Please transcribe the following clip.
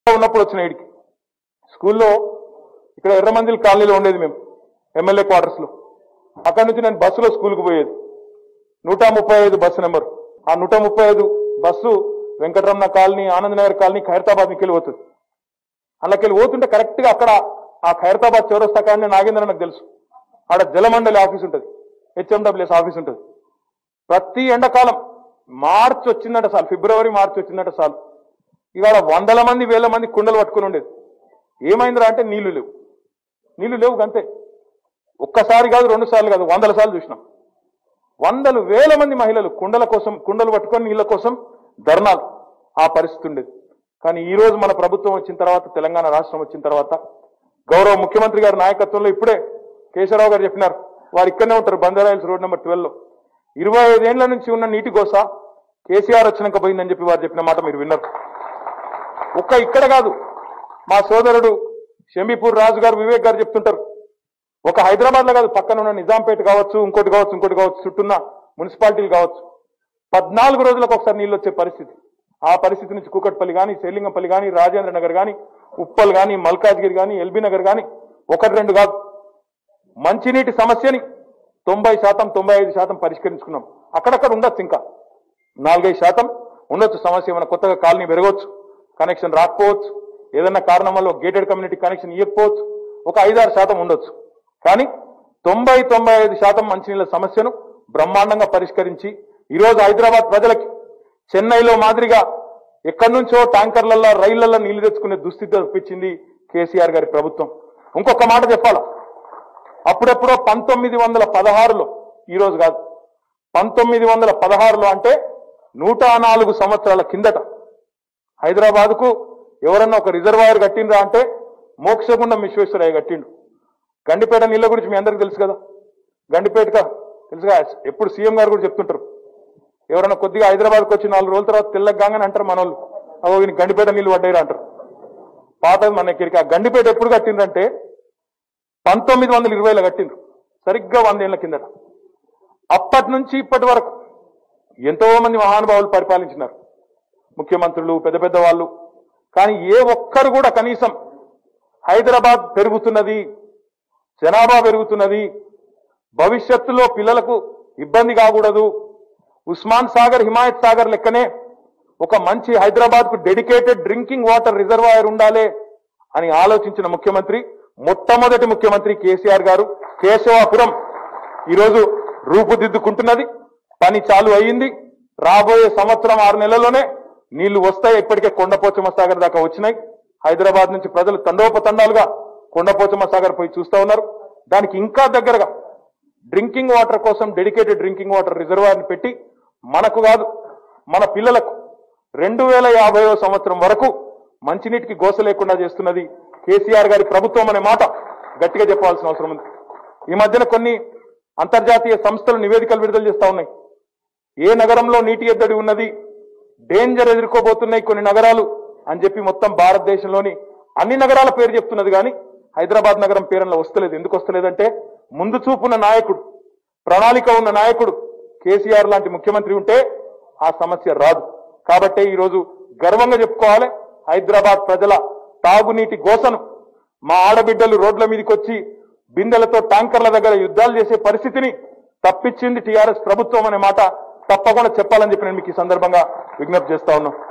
ఉన్నప్పుడు వచ్చిన ఇడికి స్కూల్లో ఇక్కడ ఎర్రమందిల్ కాలనీలో ఉండేది మేము ఎమ్మెల్యే క్వార్టర్స్ లో అక్కడి నుంచి నేను బస్సులో స్కూల్కి పోయేది నూట ముప్పై ఐదు బస్సు నెంబర్ ఆ నూట ముప్పై ఐదు bus Venkataramana colony Anand Nagar colony Khairatabad నుంచి వెళ్ళి పోతుంది అందులోకి పోతుంటే కరెక్ట్ గా అక్కడ ఆ ఖైరతాబాద్ చౌరస్తా కాలనీ నాగేంద్ర నాకు తెలుసు ఆడ జలమండలి ఆఫీస్ ఉంటుంది హెచ్ఎండబ్ల్యూఎస్ ఆఫీస్ ఉంటుంది ప్రతి ఎండాకాలం మార్చి వచ్చిందంట సార్ ఫిబ్రవరి మార్చి వచ్చిందంట సార్ ఇవాళ వందల మంది వేల మంది కుండలు పట్టుకుని ఉండేది ఏమైందిరా అంటే నీళ్లు లేవు నీళ్లు లేవు అంతే ఒక్కసారి కాదు రెండు సార్లు కాదు వందల సార్లు చూసినాం వందలు వేల మంది మహిళలు కుండల కోసం కుండలు పట్టుకొని నీళ్ల కోసం ధర్నాలు ఆ పరిస్థితి ఉండేది కానీ ఈ రోజు మన ప్రభుత్వం వచ్చిన తర్వాత తెలంగాణ రాష్ట్రం వచ్చిన తర్వాత గౌరవ ముఖ్యమంత్రి గారి నాయకత్వంలో ఇప్పుడే కేశవరావు గారు చెప్పినారు వారు ఇక్కడనే ఉంటారు బంజారాయిల్స్ రోడ్ నెంబర్ ట్వెల్వ్ లో ఇరవై ఐదేళ్ల నుంచి ఉన్న నీటి గోస కేసీఆర్ వచ్చినాక పోయిందని చెప్పి వారు చెప్పిన మాట మీరు విన్నారు ఒక్క ఇక్కడ కాదు మా సోదరుడు షమీపూర్ రాజు గారు వివేక్ గారు చెప్తుంటారు ఒక హైదరాబాద్ లో కాదు పక్కన ఉన్న నిజాంపేట కావచ్చు ఇంకోటి కావచ్చు ఇంకోటి కావచ్చు చుట్టూన్న మున్సిపాలిటీలు కావచ్చు పద్నాలుగు రోజులకు ఒకసారి నీళ్ళు వచ్చే పరిస్థితి ఆ పరిస్థితి నుంచి కూకట్పల్లి కానీ సేలింగంపల్లి కానీ రాజేంద్ర నగర్ కానీ ఉప్పల్ కానీ మల్కాజ్గిరి కానీ ఎల్బీ నగర్ కానీ ఒకటి రెండు కాదు మంచినీటి సమస్యని తొంభై శాతం తొంభై ఐదు శాతం పరిష్కరించుకున్నాం అక్కడక్కడ ఉండొచ్చు ఇంకా నాలుగైదు శాతం ఉండొచ్చు సమస్య ఏమైనా కొత్తగా కాలనీ పెరగవచ్చు కనెక్షన్ రాకపోవచ్చు ఏదన్నా కారణం వల్ల గేటెడ్ కమ్యూనిటీ కనెక్షన్ ఇవ్వకపోవచ్చు ఒక ఐదారు శాతం ఉండొచ్చు కానీ తొంభై తొంభై ఐదు శాతం మంచినీళ్ళ సమస్యను బ్రహ్మాండంగా పరిష్కరించి ఈరోజు హైదరాబాద్ ప్రజలకి చెన్నైలో మాదిరిగా ఎక్కడి నుంచో ట్యాంకర్లలో రైళ్లలో నీళ్లు తెచ్చుకునే దుస్థితి తెప్పించింది కేసీఆర్ గారి ప్రభుత్వం ఇంకొక మాట చెప్పాలా అప్పుడెప్పుడో పంతొమ్మిది వందల పదహారులో ఈరోజు కాదు పంతొమ్మిది వందల పదహారులో అంటే నూట నాలుగు సంవత్సరాల కిందట హైదరాబాద్కు ఎవరన్నా ఒక రిజర్వాయర్ కట్టిండ్రా అంటే మోక్షగుండం విశ్వేశ్వరయ్య కట్టిండు గండిపేట నీళ్ళ గురించి మీ అందరికి తెలుసు కదా గండిపేటగా తెలుసుగా ఎప్పుడు సీఎం గారు కూడా చెప్తుంటారు ఎవరైనా కొద్దిగా హైదరాబాద్కి వచ్చి నాలుగు రోజుల తర్వాత తెల్లగానే అంటారు మన వాళ్ళు అవో ఈయన గండిపేట నీళ్ళు పడ్డాయి అంటారు పాతది మన ఎక్కడికి ఆ గండిపేట ఎప్పుడు కట్టిండ్రంటే పంతొమ్మిది వందల ఇరవైలో కట్టిండ్రు సరిగ్గా వందేళ్ల కిందట అప్పటి నుంచి ఇప్పటి వరకు ఎంతో మంది మహానుభావులు పరిపాలించినారు ముఖ్యమంత్రులు పెద్ద పెద్ద వాళ్ళు కానీ ఏ ఒక్కరు కూడా కనీసం హైదరాబాద్ పెరుగుతున్నది జనాభా పెరుగుతున్నది భవిష్యత్తులో పిల్లలకు ఇబ్బంది కాకూడదు ఉస్మాన్ సాగర్ హిమాయత్ సాగర్ లెక్కనే ఒక మంచి హైదరాబాద్ కు డెడికేటెడ్ డ్రింకింగ్ వాటర్ రిజర్వాయర్ ఉండాలి అని ఆలోచించిన ముఖ్యమంత్రి మొట్టమొదటి ముఖ్యమంత్రి కేసీఆర్ గారు కేశవాపురం ఈరోజు రూపుదిద్దుకుంటున్నది పని చాలు అయ్యింది రాబోయే సంవత్సరం ఆరు నెలల్లోనే నీళ్లు వస్తాయి ఇప్పటికే కొండపోచమ్మ సాగర్ దాకా వచ్చినాయి హైదరాబాద్ నుంచి ప్రజలు తండోపతండాలుగా కొండపోచమ్మ సాగర్ పోయి చూస్తా ఉన్నారు దానికి ఇంకా దగ్గరగా డ్రింకింగ్ వాటర్ కోసం డెడికేటెడ్ డ్రింకింగ్ వాటర్ రిజర్వాయర్ని పెట్టి మనకు కాదు మన పిల్లలకు రెండు వేల యాభైవ సంవత్సరం వరకు మంచినీటికి గోస లేకుండా చేస్తున్నది కేసీఆర్ గారి ప్రభుత్వం అనే మాట గట్టిగా చెప్పాల్సిన అవసరం ఉంది ఈ మధ్యన కొన్ని అంతర్జాతీయ సంస్థలు నివేదికలు విడుదల చేస్తా ఉన్నాయి ఏ నగరంలో నీటి ఎద్దడి ఉన్నది డేంజర్ ఎదుర్కోబోతున్నాయి కొన్ని నగరాలు అని చెప్పి మొత్తం భారతదేశంలోని అన్ని నగరాల పేరు చెప్తున్నది కానీ హైదరాబాద్ నగరం పేరులో వస్తలేదు ఎందుకు వస్తలేదంటే ముందు చూపున్న నాయకుడు ప్రణాళిక ఉన్న నాయకుడు కేసీఆర్ లాంటి ముఖ్యమంత్రి ఉంటే ఆ సమస్య రాదు కాబట్టే ఈరోజు గర్వంగా చెప్పుకోవాలి హైదరాబాద్ ప్రజల తాగునీటి గోసను మా ఆడబిడ్డలు రోడ్ల మీదకి వచ్చి బిందెలతో ట్యాంకర్ల దగ్గర యుద్ధాలు చేసే పరిస్థితిని తప్పించింది టీఆర్ఎస్ ప్రభుత్వం అనే మాట తప్పకుండా చెప్పాలని చెప్పి నేను మీకు ఈ సందర్భంగా విజ్ఞప్తి చేస్తా ఉన్నాం